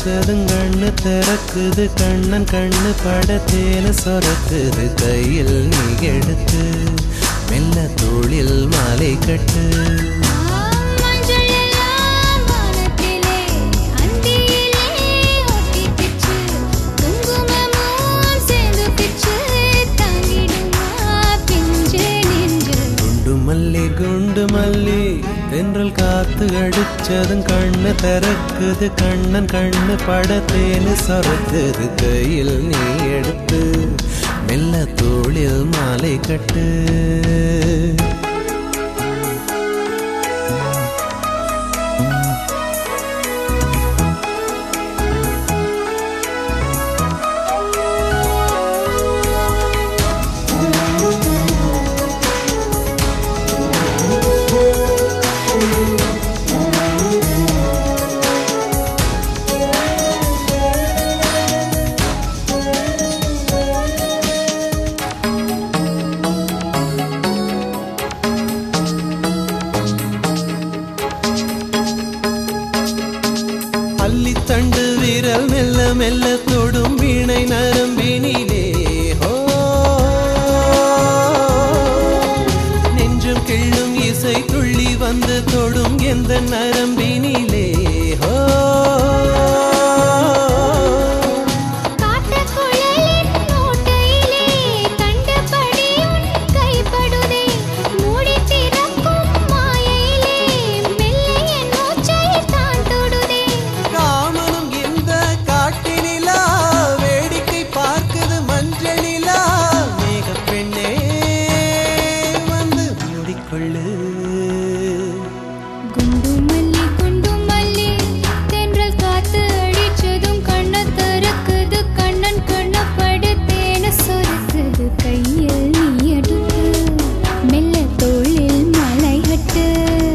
அடிச்சதும் கண்ணு திறக்குது கண்ணன் கண்ணு படத்தேனு சொரக்குது கையில் நீ எடுத்து மெல்ல தோளில் மாலை கட்டு மஞ்சள் எல்லாம் வானத்திலே அந்தியிலே ஒட்டிக்கிச்சு குங்குமமும் சேர்ந்து பிச்சு தாங்கிடுமா பிஞ்சு நெஞ்சு குண்டு மல்லி குண்டு மல்லி தென்றல் காத்து அடிச்சதும் கண்ணு திறக்குது கண்ணன் கண்ணு படத்தேனு சொரக்குது கையில் நீ எடுத்து மெல்ல தோளில் மாலை கட்டு அள்ளித்தண்டு விரல் மெல்ல மெல்ல தொடும் வீணை நரம்பினிலே ஹோ நெஞ்சும் கிள்ளும் இசை துள்ளி வந்து தொடும் எந்த நரம்பினிலே ஹோ காட்டுக்குழலின் ஓட்டையிலே கண்டபடி உன் கைப்படுதே மூடி திறக்கும் மாயையிலே மெல்ல என் மூச்சை தான் தொடுதே காமனும் இந்த காட்டினிலா வேடிக்கை பார்க்குது மஞ்சளிலா மேக பெண்ணே வந்து மூடிக்கொள்ளு குண்டு மல்லி குண்டு மல்லி தென்றல் காத்து அடிச்சதும் கண்ண திறக்குது கண்ணன் கண்ண படுத்தேன சொருக்குது கையில் நீ எடுத்து மெல்ல தோளில் மலை கட்டு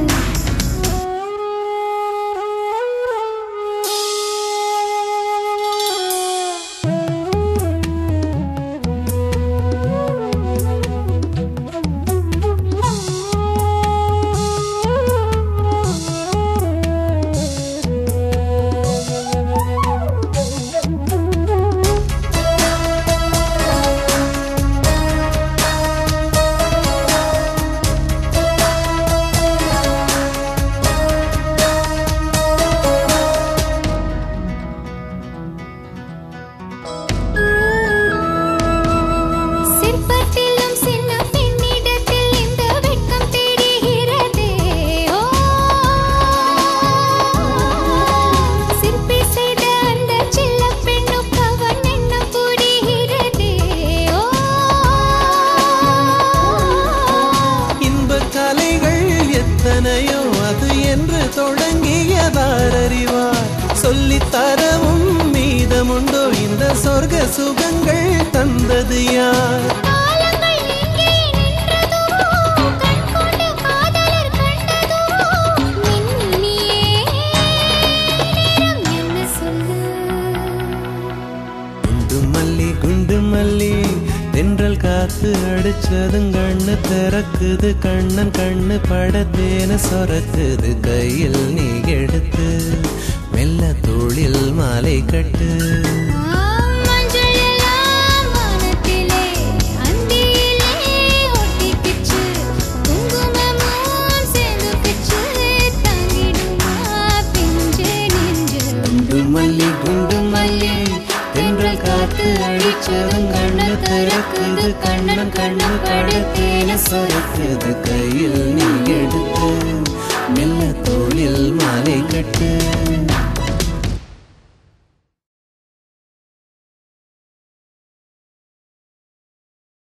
சிற்பத்திலும் சின்ன பெண்ணிடத்தில் இந்த வெட்கம் தெரிகிறதே ஓ சிற்பி செய்த அந்த சின்ன பெண்ணுக்கு அவன் என்ன புரிகிறதே ஓ இன்ப கலைகள் எத்தனையோ அது என்று தொடங்கியதார் அறிவார் சொல்லித் தரவும் மீதமுண்டோ இந்த சொர்க்க சுகங்கள் தந்தது யார் காலங்கள் எங்கே நின்றதோ கண் கொண்டு காதலர் கண்டதோ மின்மினியே நேரம் என்ன சொல்லு குண்டு மல்லி குண்டு மல்லி தென்றல் காத்து அடிச்சதும் கண்ணு திறக்குது கண்ணன் கண்ணு படத்தேனு சொரக்குது கையில் நீ எடுத்து மெல்ல தோளில் மாலை கட்டு மஞ்சள் எல்லாம் வானத்திலே அந்தியிலே ஒட்டிக்கிச்சு குங்குமமும் சேர்ந்து பிச்சு தாங்கிடுமா பிஞ்சு நெஞ்சு குண்டு மல்லி குண்டு மல்லி தென்றல் காத்து அடிச்சதும் கண்ணு திறக்குது கண்ணன் கண்ணு படத்தேனு சொரக்குது கையில் நீ எடுத்து மெல்ல தோளில் மாலை கட்டு